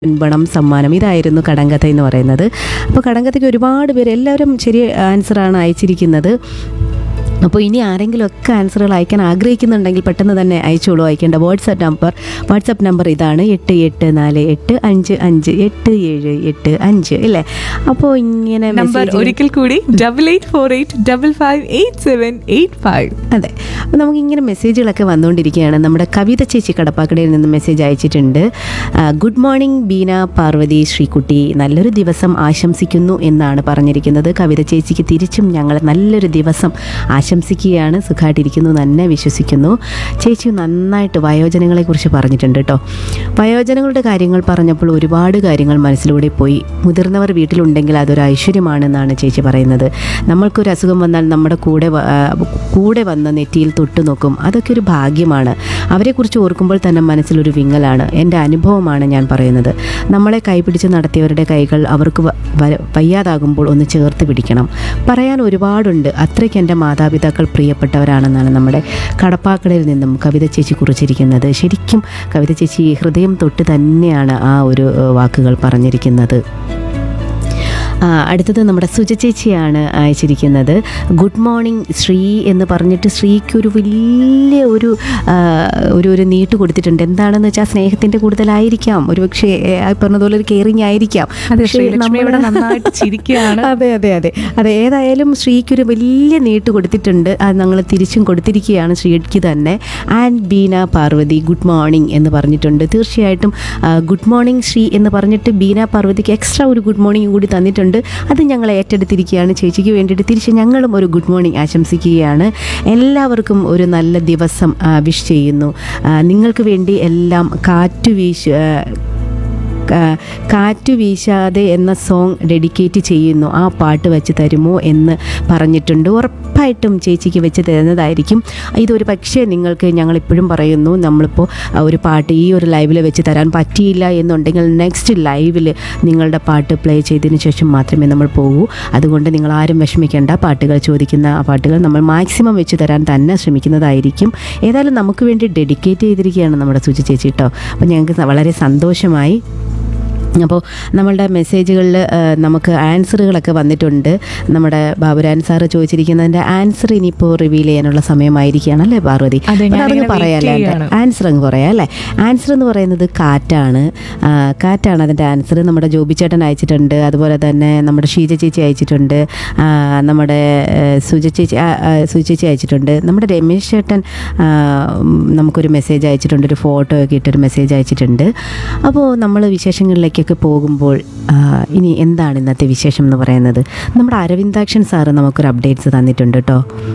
പിൻപണം സമ്മാനം ഇതായിരുന്നു കടങ്കഥ എന്ന് പറയുന്നത് അപ്പോൾ കടങ്കഥയ്ക്ക് ഒരുപാട് പേര് എല്ലാവരും ശരി ആൻസറാണ് അയച്ചിരിക്കുന്നത് അപ്പോൾ ഇനി ആരെങ്കിലും ഒക്കെ ആൻസറുകൾ അയക്കാൻ ആഗ്രഹിക്കുന്നുണ്ടെങ്കിൽ പെട്ടെന്ന് തന്നെ അയച്ചോളൂ അയക്കേണ്ട വാട്സപ്പ് നമ്പർ വാട്സപ്പ് നമ്പർ ഇതാണ് എട്ട് എട്ട് നാല് എട്ട് അഞ്ച് അഞ്ച് എട്ട് ഏഴ് എട്ട് അഞ്ച് ഇല്ലേ അപ്പോൾ ഇങ്ങനെ നമ്പർ message- ഒരിക്കൽ കൂടി double eight four eight double five eight seven eight five അതെ അപ്പോൾ നമുക്കിങ്ങനെ മെസ്സേജുകളൊക്കെ വന്നുകൊണ്ടിരിക്കുകയാണ് നമ്മുടെ കവിത ചേച്ചി കടപ്പാക്കടയിൽ നിന്ന് മെസ്സേജ് അയച്ചിട്ടുണ്ട് ആ, ഗുഡ് മോർണിംഗ് ബീന പാർവതി ശ്രീകുട്ടി നല്ലൊരു ദിവസം ആശംസിക്കുന്നു എന്നാണ് പറഞ്ഞിരിക്കുന്നത് കവിത ചേച്ചിക്ക് തിരിച്ചും ഞങ്ങൾ നല്ലൊരു ദിവസം ആശംസിക്കുകയാണ് സുഖമായിട്ടിരിക്കുന്നു തന്നെ വിശ്വസിക്കുന്നു ചേച്ചി നന്നായിട്ട് വയോജനങ്ങളെക്കുറിച്ച് പറഞ്ഞിട്ടുണ്ട് കേട്ടോ വയോജനങ്ങളുടെ കാര്യങ്ങൾ പറഞ്ഞപ്പോൾ ഒരുപാട് കാര്യങ്ങൾ മനസ്സിലൂടെ പോയി മുതിർന്നവർ വീട്ടിലുണ്ടെങ്കിൽ അതൊരു ഐശ്വര്യമാണെന്നാണ് ചേച്ചി പറയുന്നത് നമ്മൾക്കൊരു അസുഖം വന്നാൽ നമ്മുടെ കൂടെ വ- ആ, കൂടെ വന്ന് നെറ്റിയിൽ തൊട്ടു നോക്കും അതൊക്കെ ഒരു ഭാഗ്യമാണ് അവരെക്കുറിച്ച് ഓർക്കുമ്പോൾ തന്നെ മനസ്സിലൊരു വിങ്ങലാണ് എൻ്റെ അനുഭവമാണ് ഞാൻ പറയുന്നത് നമ്മളെ കൈപിടിച്ച് നടത്തിയവരുടെ കൈകൾ അവർക്ക് വ- വ- വയ്യാതാകുമ്പോൾ ഒന്ന് ചേർത്ത് പിടിക്കണം പറയാൻ ഒരുപാടുണ്ട് അത്രയ്ക്ക് എൻ്റെ മാതാപിതാക്കൾ പ്രിയപ്പെട്ടവരാണെന്നാണ് നമ്മുടെ കടപ്പാക്കടയിൽ നിന്നും കവിത ചേച്ചി കുറിച്ചിരിക്കുന്നത് ശരിക്കും കവിത ചേച്ചി ഹൃദയം തൊട്ട് തന്നെയാണ് ആ ഒരു ഏഹ്, വാക്കുകൾ പറഞ്ഞിരിക്കുന്നത് ആ, അടുത്തത് നമ്മുടെ സുജ ചേച്ചിയാണ് അയച്ചിരിക്കുന്നത് ഗുഡ് മോർണിംഗ് ശ്രീ എന്ന് പറഞ്ഞിട്ട് ശ്രീക്ക് ഒരു വലിയ ഒരു ആ, ഒരു ഒരു നീട്ട് കൊടുത്തിട്ടുണ്ട് എന്താണെന്ന് വെച്ചാൽ സ്നേഹത്തിൻ്റെ കൂടുതലായിരിക്കാം ഒരു പക്ഷേ ഏ, ആ പറഞ്ഞതുപോലെ ഒരു കെയറിങ് ആയിരിക്കാം അതെ പക്ഷേ ശ്രീലക്ഷ്മി നമ്മള് ഇവിടെ നന്നായിട്ട് ചിരിക്കുകയാണ് അതെ അതെ അതെ അതെ ഏതായാലും ശ്രീക്കൊരു വലിയ നീട്ട് കൊടുത്തിട്ടുണ്ട് അത് ഞങ്ങൾ തിരിച്ചും കൊടുത്തിരിക്കുകയാണ് ശ്രീക്ക് തന്നെ and Beena Parvathy good morning എന്ന് പറഞ്ഞിട്ടുണ്ട് തീർച്ചയായിട്ടും ആ, ഗുഡ് മോർണിംഗ് ശ്രീ എന്ന് പറഞ്ഞിട്ട് ബീന പാർവതിക്ക് എക്സ്ട്രാ ഒരു ഗുഡ് മോർണിംഗ് കൂടി തന്നിട്ടുണ്ട് അത് ഞങ്ങൾ ഏറ്റെടുത്തിരിക്കുകയാണ് ചേച്ചിക്ക് വേണ്ടിയിട്ട് തിരിച്ച് ഞങ്ങളും ഒരു ഗുഡ് മോർണിംഗ് ആശംസിക്കുകയാണ് എല്ലാവർക്കും ഒരു നല്ല ദിവസം വിഷ് ചെയ്യുന്നു ആ, നിങ്ങൾക്ക് വേണ്ടി എല്ലാം കാറ്റു വീശ് ആ, കാ- കാറ്റു വീശാതെ എന്ന സോങ് ഡെഡിക്കേറ്റ് ചെയ്യുന്നു ആ പാട്ട് വെച്ച് തരുമോ എന്ന് പറഞ്ഞിട്ടുണ്ട് ഉറപ്പായിട്ടും ചേച്ചിക്ക് വെച്ച് തരുന്നതായിരിക്കും ഇതൊരു പക്ഷേ നിങ്ങൾക്ക് ഞങ്ങൾ ഇപ്പോഴും പറയുന്നു നമ്മളിപ്പോൾ ആ, ഒരു പാട്ട് ഈ ഒരു ലൈവിൽ വെച്ച് തരാൻ പറ്റിയില്ല എന്നുണ്ടെങ്കിൽ നെക്സ്റ്റ് ലൈവിൽ നിങ്ങളുടെ പാട്ട് പ്ലേ ചെയ്തതിന് ശേഷം മാത്രമേ നമ്മൾ പോകൂ അതുകൊണ്ട് നിങ്ങൾ ആരും വിഷമിക്കേണ്ട പാട്ടുകൾ ചോദിക്കുന്ന ആ പാട്ടുകൾ നമ്മൾ മാക്സിമം വെച്ച് തരാൻ തന്നെ ശ്രമിക്കുന്നതായിരിക്കും ഏതായാലും നമുക്ക് വേണ്ടി ഡെഡിക്കേറ്റ് ചെയ്തിരിക്കുകയാണ് നമ്മുടെ സുചി ചേച്ചി കേട്ടോ അപ്പോൾ ഞങ്ങൾക്ക് വളരെ സന്തോഷമായി അപ്പോൾ നമ്മളുടെ മെസ്സേജുകളിൽ നമുക്ക് ആൻസറുകളൊക്കെ വന്നിട്ടുണ്ട് നമ്മുടെ ബാബുരാൻ സാറ് ചോദിച്ചിരിക്കുന്നതിൻ്റെ ആൻസർ ഇനിയിപ്പോൾ റിവീൽ ചെയ്യാനുള്ള സമയമായിരിക്കുകയാണ് അല്ലേ പാർവതി അതെ, അപ്പോൾ ഞാനിങ്ങനെ അതങ്ങ് wait പറയാല്ലേ ചെയ്യാണ്. ആൻസർ അങ്ങ് പറയാം അല്ലേ ആൻസർ എന്ന് പറയുന്നത് കാറ്റാണ് ആ, കാറ്റാണ് അതിൻ്റെ ആൻസർ നമ്മുടെ ജോബി ചേട്ടൻ അയച്ചിട്ടുണ്ട് അതുപോലെ തന്നെ നമ്മുടെ ഷീജ ചേച്ചി അയച്ചിട്ടുണ്ട് ആ, നമ്മുടെ ഏഹ്, സുജ ചേച്ചി ആ, ആ, സുജ ചേച്ചി അയച്ചിട്ടുണ്ട് നമ്മുടെ രമേശ് ചേട്ടൻ ആ, ഉം, നമുക്കൊരു മെസ്സേജ് അയച്ചിട്ടുണ്ട് ഒരു ഫോട്ടോ ഒക്കെ ഇട്ടൊരു മെസ്സേജ് അയച്ചിട്ടുണ്ട് അപ്പോൾ നമ്മൾ വിശേഷങ്ങളിലേക്കൊക്കെ പോകുമ്പോൾ ആ, ഇനി എന്താണ് ഇന്നത്തെ വിശേഷം എന്ന് പറയുന്നത് നമ്മുടെ അരവിന്ദാക്ഷൻ സാറ് നമുക്കൊരു അപ്ഡേറ്റ്സ് തന്നിട്ടുണ്ട് കേട്ടോ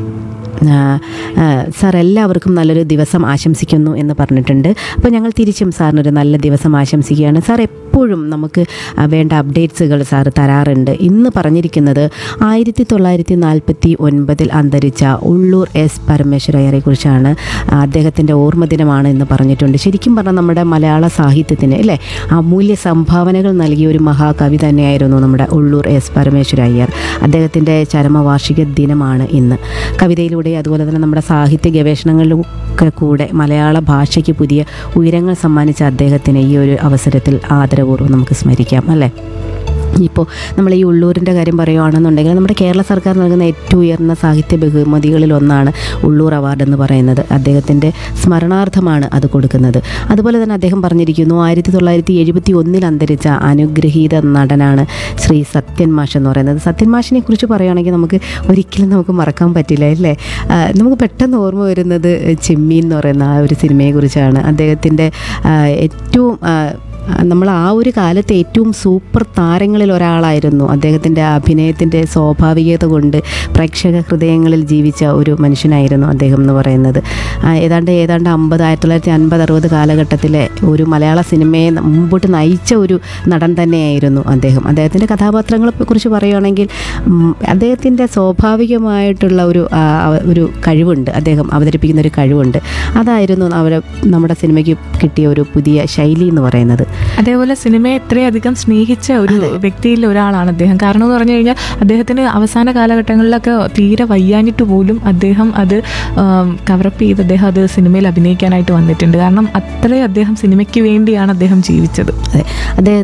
ആ, ആ, സാർ എല്ലാവർക്കും നല്ലൊരു ദിവസം ആശംസിക്കുന്നു എന്ന് പറഞ്ഞിട്ടുണ്ട് അപ്പോൾ ഞങ്ങൾ തിരിച്ചും സാറിനൊരു നല്ല ദിവസം ആശംസിക്കുകയാണ് സാർ എപ്പോഴും നമുക്ക് ആ, വേണ്ട അപ്ഡേറ്റ്സുകൾ സാർ തരാറുണ്ട് ഇന്ന് പറഞ്ഞിരിക്കുന്നത് ആയിരത്തി തൊള്ളായിരത്തി നാൽപ്പത്തി ഒൻപതിൽ അന്തരിച്ച ഉള്ളൂർ എസ് പരമേശ്വരയ്യരെ കുറിച്ചാണ് അദ്ദേഹത്തിൻ്റെ ഓർമ്മദിനമാണ് എന്ന് പറഞ്ഞിട്ടുണ്ട് ശരിക്കും പറഞ്ഞാൽ നമ്മുടെ മലയാള സാഹിത്യത്തിന് അല്ലേ അമൂല്യ സംഭാവനകൾ നൽകിയ ഒരു മഹാകവി തന്നെയായിരുന്നു നമ്മുടെ ഉള്ളൂർ എസ് പരമേശ്വര അയ്യർ അദ്ദേഹത്തിൻ്റെ ചരമവാർഷിക ദിനമാണ് ഇന്ന് കവിതയിലൂടെ അതുപോലെ തന്നെ നമ്മുടെ സാഹിത്യ ഗവേഷണങ്ങളിലൊക്കെ കൂടെ മലയാള ഭാഷയ്ക്ക് പുതിയ ഉയരങ്ങൾ സമ്മാനിച്ച അദ്ദേഹത്തിന് ഈ ഒരു അവസരത്തിൽ ആദരപൂർവ്വം നമുക്ക് സ്മരിക്കാം അല്ലേ ഇപ്പോൾ നമ്മൾ ഈ ഉള്ളൂരിൻ്റെ കാര്യം പറയുകയാണെന്നുണ്ടെങ്കിൽ നമ്മുടെ കേരള സർക്കാർ നൽകുന്ന ഏറ്റവും ഉയർന്ന സാഹിത്യ ബഹുമതികളിൽ ഒന്നാണ് ഉള്ളൂർ അവാർഡ് എന്ന് പറയുന്നത് അദ്ദേഹത്തിൻ്റെ സ്മരണാർത്ഥമാണ് അത് കൊടുക്കുന്നത് അതുപോലെ തന്നെ അദ്ദേഹം പറഞ്ഞിരിക്കുന്നു ആയിരത്തി തൊള്ളായിരത്തി എഴുപത്തി ഒന്നിൽ അന്തരിച്ച അനുഗ്രഹീത നടനാണ് ശ്രീ സത്യൻ മാഷ് എന്ന് പറയുന്നത് സത്യൻ മാഷിനെ കുറിച്ച് പറയുകയാണെങ്കിൽ നമുക്ക് ഒരിക്കലും നമുക്ക് മറക്കാൻ പറ്റില്ല അല്ലേ ആ, നമുക്ക് പെട്ടെന്ന് ഓർമ്മ വരുന്നത് ചെമ്മീൻ എന്ന് പറയുന്ന ആ ഒരു സിനിമയെക്കുറിച്ചാണ് അദ്ദേഹത്തിൻ്റെ ആ, ഏറ്റവും ആ, നമ്മൾ ആ ഒരു കാലത്ത് ഏറ്റവും സൂപ്പർ താരങ്ങളിൽ ഒരാളായിരുന്നു അദ്ദേഹത്തിൻ്റെ അഭിനയത്തിൻ്റെ സ്വാഭാവികത കൊണ്ട് പ്രേക്ഷക ഹൃദയങ്ങളിൽ ജീവിച്ച ഒരു മനുഷ്യനായിരുന്നു അദ്ദേഹം എന്ന് പറയുന്നത് ആ, ഏതാണ്ട് ഏതാണ്ട് അമ്പത് ആയിരത്തി തൊള്ളായിരത്തി അൻപത് അറുപത് കാലഘട്ടത്തിലെ ഒരു മലയാള സിനിമയെ മുമ്പോട്ട് നയിച്ച ഒരു നടൻ തന്നെയായിരുന്നു അദ്ദേഹം അദ്ദേഹത്തിൻ്റെ കഥാപാത്രങ്ങളെ കുറിച്ച് പറയുകയാണെങ്കിൽ ഉം, അദ്ദേഹത്തിൻ്റെ സ്വാഭാവികമായിട്ടുള്ള ഒരു ആ, ഒരു കഴിവുണ്ട് അദ്ദേഹം അവതരിപ്പിക്കുന്ന ഒരു കഴിവുണ്ട് അതായിരുന്നു അവരെ നമ്മുടെ സിനിമയ്ക്ക് കിട്ടിയ ഒരു പുതിയ ശൈലി എന്ന് പറയുന്നത് അതേപോലെ സിനിമയെ ഇത്രയധികം സ്നേഹിച്ച ഒരു വ്യക്തിയിൽ ഒരാളാണ് അദ്ദേഹം കാരണം എന്ന് പറഞ്ഞു കഴിഞ്ഞാൽ അദ്ദേഹത്തിന് അവസാന കാലഘട്ടങ്ങളിലൊക്കെ തീരെ വയ്യാഞ്ഞിട്ട് പോലും അദ്ദേഹം അത് കവറപ്പ് ചെയ്ത് അദ്ദേഹം അത് സിനിമയിൽ അഭിനയിക്കാനായിട്ട് വന്നിട്ടുണ്ട് കാരണം അത്രയും അദ്ദേഹം സിനിമയ്ക്ക് വേണ്ടിയാണ് അദ്ദേഹം ജീവിച്ചത് അതെ അദ്ദേഹം